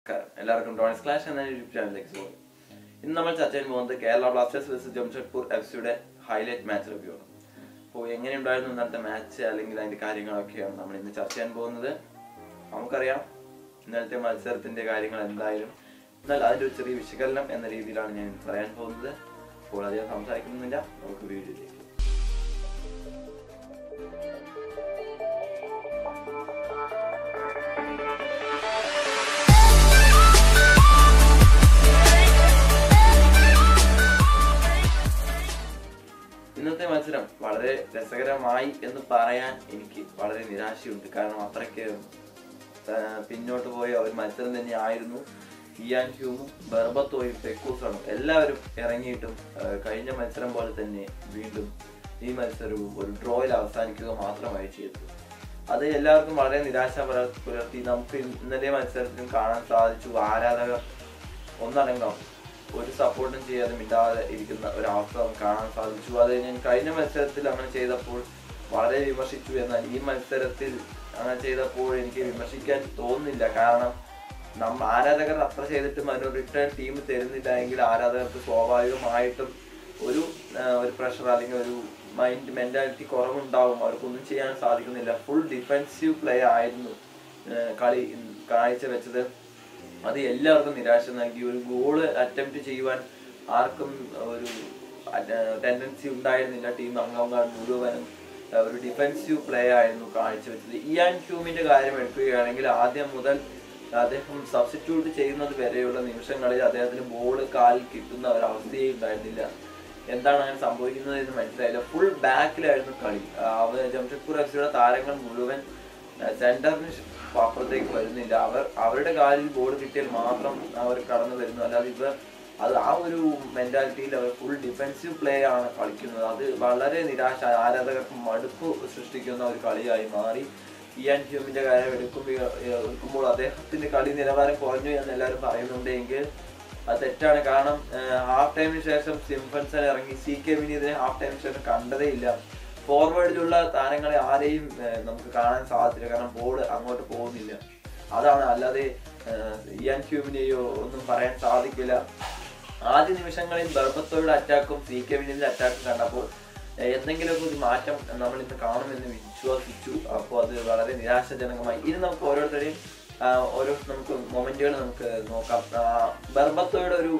നമസ്കാരം എല്ലാവർക്കും dawns clash എന്ന യൂട്യൂബ് ചാനലിലേക്ക് സ്വാഗതം ഇന്ന് നമ്മൾ ചർച്ച ചെയ്യാൻ പോകുന്നത് Kerala Blasters versus Jamshedpur F സിയുടെ ഹൈലൈറ്റ് മാച്ച് റിവ്യൂ ആണ് അപ്പോൾ എങ്ങനെയുണ്ടായിരുന്നു ഇന്നത്തെ മാച്ച് അല്ലെങ്കിൽ അതിന്റെ കാര്യങ്ങളൊക്കെയാണ് നമ്മൾ ഇന്ന് ചർച്ച ചെയ്യാൻ പോകുന്നത് നമുക്കറിയാം ഇന്നലത്തെ മത്സരത്തിന്റെ കാര്യങ്ങൾ എന്തായാലും എന്നാൽ അതിന്റെ ഒരു ചെറിയ വിശകലനം എന്ന രീതിയിലാണ് ഞാൻ ഇന്ന് പറയാൻ പോകുന്നത് അപ്പോൾ അധികം സംസാരിക്കുന്നില്ല നമുക്ക് വീഡിയോയിലേക്ക് ഇന്നത്തെ മത്സരം വളരെ രസകരമായി എന്ന് പറയാൻ എനിക്ക് വളരെ നിരാശയുണ്ട് കാരണം അത്രയ്ക്ക് ആ, പിന്നോട്ട് പോയ ഒരു മത്സരം തന്നെ ആയിരുന്നു ഇയാൻ ഹ്യൂമും ബർബത്തോയും പെക്കൂസാണ് എല്ലാവരും ഇറങ്ങിയിട്ടും ആ, കഴിഞ്ഞ മത്സരം പോലെ തന്നെ വീണ്ടും ഈ മത്സരവും ഒരു ഡ്രോയിൽ അവസാനിക്കുക മാത്രമായി ചെയ്തത് അത് എല്ലാവർക്കും വളരെ നിരാശ പുലർ- പുലർത്തി നമുക്ക് ഇന്നലെ മത്സരത്തിലും കാണാൻ സാധിച്ചു ആരാധകർ ഒന്നടങ്കം ഒരു സപ്പോർട്ടും ചെയ്യാതെ മിണ്ടാതെ ഇരിക്കുന്ന ഒരു അവസ്ഥ നമുക്ക് കാണാൻ സാധിച്ചു അത് ഞാൻ കഴിഞ്ഞ മത്സരത്തിൽ അങ്ങനെ ചെയ്തപ്പോൾ വളരെ വിമർശിച്ചു എന്നാൽ ഈ മത്സരത്തിൽ അങ്ങനെ ചെയ്തപ്പോൾ എനിക്ക് വിമർശിക്കാൻ തോന്നുന്നില്ല കാരണം നമ്മ ആരാധകർ അത്ര ചെയ്തിട്ടും അതിനൊരു റിട്ടേൺ ടീം തരുന്നില്ല എങ്കിൽ ആരാധകർക്ക് സ്വാഭാവികമായിട്ടും ഒരു ആ, ഒരു പ്രഷർ അല്ലെങ്കിൽ ഒരു മൈൻഡ് മെന്റാലിറ്റി കുറവുണ്ടാവും അവർക്കൊന്നും ചെയ്യാൻ സാധിക്കുന്നില്ല ഫുൾ ഡിഫെൻസീവ് പ്ലേ ആയിരുന്നു ആ, കളി കാഴ്ച വെച്ചത് അത് എല്ലാവർക്കും നിരാശ നൽകി ഒരു ഗോള് അറ്റംപ്റ്റ് ചെയ്യുവാൻ ആർക്കും ഒരു ടെൻഡൻസി ഉണ്ടായിരുന്നില്ല ടീം അംഗങ്ങൾ മുഴുവനും ആ, ഒരു ഡിഫെൻസീവ് പ്ലേ ആയിരുന്നു കാഴ്ചവെച്ചത് ഇയാൻ ഹ്യൂമിന്റെ കാര്യം എടുക്കുകയാണെങ്കിൽ ആദ്യം മുതൽ അദ്ദേഹം സബ്സ്റ്റിറ്റ്യൂട്ട് ചെയ്യുന്നത് വരെയുള്ള നിമിഷങ്ങളിൽ അദ്ദേഹത്തിന് ബോൾ കാലിൽ കിട്ടുന്ന ഒരു അവസ്ഥയേ ഉണ്ടായിരുന്നില്ല എന്താണ് അങ്ങനെ സംഭവിക്കുന്നത് എന്ന് മനസ്സിലായില്ല ഫുൾ ബാക്കിലായിരുന്നു കളി ആ, അവ ജംഷഡ്പൂർ എഫ് സിയുടെ താരങ്ങൾ മുഴുവൻ സെന്ററിന് അപ്പുറത്തേക്ക് വരുന്നില്ല അവർ അവരുടെ കാലിൽ ബോൾ കിട്ടിയാൽ മാത്രം അവർ കടന്നു വരുന്നു അല്ലാതെ ഇവർ അത് ആ ഒരു മെന്റാലിറ്റിയിൽ അവർ ഫുൾ ഡിഫെൻസീവ് പ്ലേ ആണ് കളിക്കുന്നത് അത് വളരെ നിരാശ ആരാധകർക്ക് മടുപ്പ് സൃഷ്ടിക്കുന്ന ഒരു കളിയായി മാറി ഇയാൻ ഹ്യൂമിന്റെ കാര്യം എടുക്കുമ്പോൾ എടുക്കുമ്പോൾ അദ്ദേഹത്തിന്റെ കളി നിലവാരം കുറഞ്ഞു എന്ന് എല്ലാവരും പറയുന്നുണ്ടെങ്കിൽ അത് തെറ്റാണ് കാരണം ഹാഫ് ടൈമിന് ശേഷം സിംഫൻസൺ ഇറങ്ങി സി കെ വിനീതിനെ ഹാഫ് ടൈമിന് ശേഷം കണ്ടതേ ഇല്ല ഫോർവേഡിലുള്ള താരങ്ങളെ ആരെയും ഏഹ്, നമുക്ക് കാണാൻ സാധിച്ചില്ല കാരണം ബോൾ അങ്ങോട്ട് പോകുന്നില്ല അതാണ് അല്ലാതെ ഏഹ്, ഇയാൻ ക്യൂമിനെയോ ഒന്നും പറയാൻ സാധിക്കില്ല ആദ്യ നിമിഷങ്ങളിൽ ബർബത്തോയുടെ അറ്റാക്കും സി കെ വിനീതിന്റെ അറ്റാക്കും കണ്ടപ്പോൾ ഏഹ്, എന്തെങ്കിലുമൊക്കെ ഒരു മാറ്റം നമ്മൾ ഇന്ന് കാണുമെന്ന് വിശ്വസിച്ചു അപ്പോൾ അത് വളരെ നിരാശാജനകമായി ഇനി നമുക്ക് ഓരോരുത്തരെയും ആ, ഓരോ നമുക്ക് മൊമെന്റുകൾ നമുക്ക് നോക്കാം ആ, ബർബത്തോയുടെ ഒരു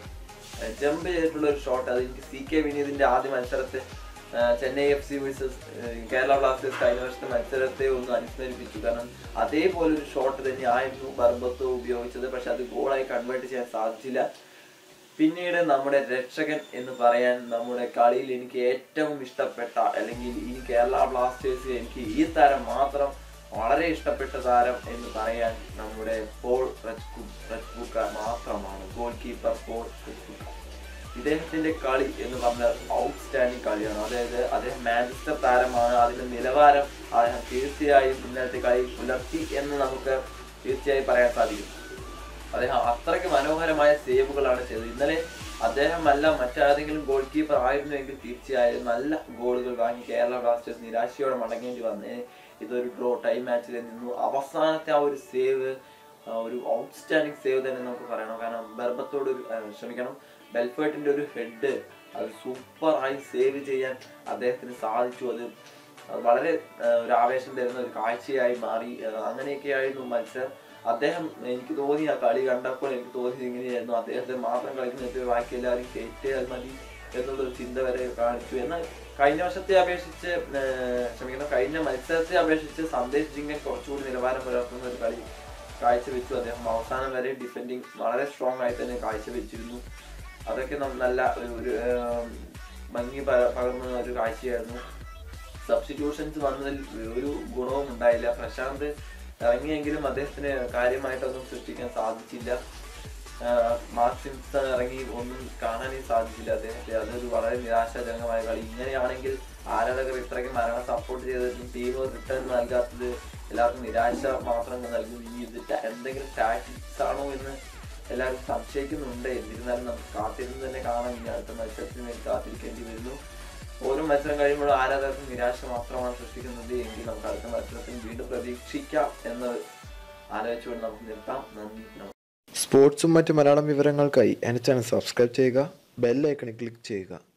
ജമ്പ് ചെയ്തിട്ടുള്ള ഒരു ഷോട്ട് അത് എനിക്ക് സി കെ വിനീതിന്റെ ആദ്യ മത്സരത്തെ ആ, Chennai F C versus Kerala Blasters കഴിഞ്ഞ വർഷത്തെ മത്സരത്തെ ഒന്ന് അനുസ്മരിപ്പിച്ചു കാരണം അതേപോലെ ഒരു ഷോട്ട് തന്നെയായിരുന്നു ബർബത്തോ ഉപയോഗിച്ചത് പക്ഷെ അത് ഗോളായി കൺവേർട്ട് ചെയ്യാൻ സാധിച്ചില്ല പിന്നീട് നമ്മുടെ രക്ഷകൻ എന്ന് പറയാൻ നമ്മുടെ കളിയിൽ എനിക്ക് ഏറ്റവും ഇഷ്ടപ്പെട്ട അല്ലെങ്കിൽ ഈ കേരള ബ്ലാസ്റ്റേഴ്സ് എനിക്ക് ഈ താരം മാത്രം വളരെ ഇഷ്ടപ്പെട്ട താരം എന്ന് പറയാൻ നമ്മുടെ പോൾ റജ്കു റജ്കുക്ക മാത്രമാണ് ഗോൾ കീപ്പർ പോൾ റജ്കുക്ക ഇദ്ദേഹത്തിന്റെ കളി എന്ന് പറഞ്ഞാൽ ഔട്ട്സ്റ്റാൻഡിങ് കളിയാണ് അതായത് അദ്ദേഹം മാഞ്ചസ്റ്റർ താരമാണ് അതിന്റെ നിലവാരം അദ്ദേഹം തീർച്ചയായും ഇന്നലത്തെ കളി പുലർത്തി എന്ന് നമുക്ക് തീർച്ചയായും പറയാൻ സാധിക്കും അദ്ദേഹം അത്രയ്ക്ക് മനോഹരമായ സേവുകളാണ് ചെയ്തത് ഇന്നലെ അദ്ദേഹം അല്ല മറ്റാരെങ്കിലും ഗോൾ കീപ്പർ ആയിരുന്നുവെങ്കിൽ തീർച്ചയായും നല്ല ഗോളുകൾ വാങ്ങി കേരള ബ്ലാസ്റ്റേഴ്സ് നിരാശയോടെ മടങ്ങേണ്ടി വന്നേ ഇതൊരു ഡ്രോ ടൈം മാച്ചിൽ നിന്നു അവസാനത്തെ ആ ഒരു സേവ് ഒരു ഔട്ട്സ്റ്റാൻഡിങ് സേവ് തന്നെ നമുക്ക് പറയണം കാരണം ബർബത്തോട് ഒരു ആ, ക്ഷമിക്കണം ബെൽഫേർട്ടിന്റെ ഒരു ഹെഡ് അത് സൂപ്പർ ആയി സേവ് ചെയ്യാൻ അദ്ദേഹത്തിന് സാധിച്ചു അത് അത് വളരെ ആ, ഒരു ആവേശം തരുന്ന ഒരു കാഴ്ചയായി മാറി ആ, അങ്ങനെയൊക്കെയായിരുന്നു മത്സരം അദ്ദേഹം എനിക്ക് തോന്നി ആ കളി കണ്ടപ്പോൾ എനിക്ക് തോന്നി ഇങ്ങനെയായിരുന്നു അദ്ദേഹത്തെ മാത്രം കളിക്കുന്നത് ബാക്കി എല്ലാവരും കയറ്റിയാൽ മതി എന്നുള്ളൊരു ചിന്ത വരെ കാണിച്ചു എന്നാൽ കഴിഞ്ഞ വർഷത്തെ അപേക്ഷിച്ച് ആ, ക്ഷമിക്കണം കഴിഞ്ഞ മത്സരത്തെ അപേക്ഷിച്ച് സന്ദേശ് ജിങ്കൻ കുറച്ചുകൂടി നിലവാരം പുലർത്തുന്ന ഒരു കളി കാഴ്ചവെച്ചു അദ്ദേഹം അവസാനം വരെ ഡിഫെൻഡിങ് വളരെ സ്ട്രോങ് ആയി തന്നെ കാഴ്ചവെച്ചിരുന്നു അതൊക്കെ നം- നല്ല ഒരു ഒരു ആം, ഭംഗി പ- പകർന്ന ഒരു കാഴ്ചയായിരുന്നു സബ്സ്റ്റിറ്റ്യൂഷൻസ് വന്നതിൽ ഒരു ഗുണവും ഉണ്ടായില്ല പ്രശാന്ത് ഇറങ്ങിയെങ്കിലും അദ്ദേഹത്തിന് കാര്യമായിട്ടൊന്നും സൃഷ്ടിക്കാൻ സാധിച്ചില്ല മാർക്ക് സിംസൺ ഇറങ്ങി ഒന്നും കാണാനേ സാധിച്ചില്ല അദ്ദേഹത്തെ അതൊരു വളരെ നിരാശാജനകമായ കളി ഇങ്ങനെയാണെങ്കിൽ ആരാധകർ ഇത്രയ്ക്ക് മരണം സപ്പോർട്ട് ചെയ്തിട്ടും ടീം റിട്ടേൺ നൽകാത്തത് എല്ലാവർക്കും നിരാശ മാത്രം നൽകും ഈ ഇത് ടാ- എന്തെങ്കിലും ടാക്ടിക്സ് ആണോ എന്ന് എല്ലാവരും സംശയിക്കുന്നുണ്ട് എന്നിരുന്നാലും നമുക്ക് കാത്തിരുന്ന് തന്നെ കാണാം ഇനി അടുത്ത മത്സരത്തിന് വേണ്ടി കാത്തിരിക്കേണ്ടി വരുന്നു ഓരോ മത്സരം കഴിയുമ്പോഴും ആരാധകർക്ക് നിരാശ മാത്രമാണ് സൃഷ്ടിക്കുന്നത് എങ്കിൽ നമുക്ക് അടുത്ത മത്സരത്തിന് വീണ്ടും പ്രതീക്ഷിക്കാം എന്ന് ആലോചിച്ചുകൊണ്ട് നമുക്ക് നിർത്താം നന്ദി നമസ്കാരം സ്പോർട്സും മറ്റ് മലയാളം വിവരങ്ങൾക്കായി എൻ്റെ ചാനൽ സബ്സ്ക്രൈബ് ചെയ്യുക ബെല്ലൈക്കണിൽ ക്ലിക്ക് ചെയ്യുക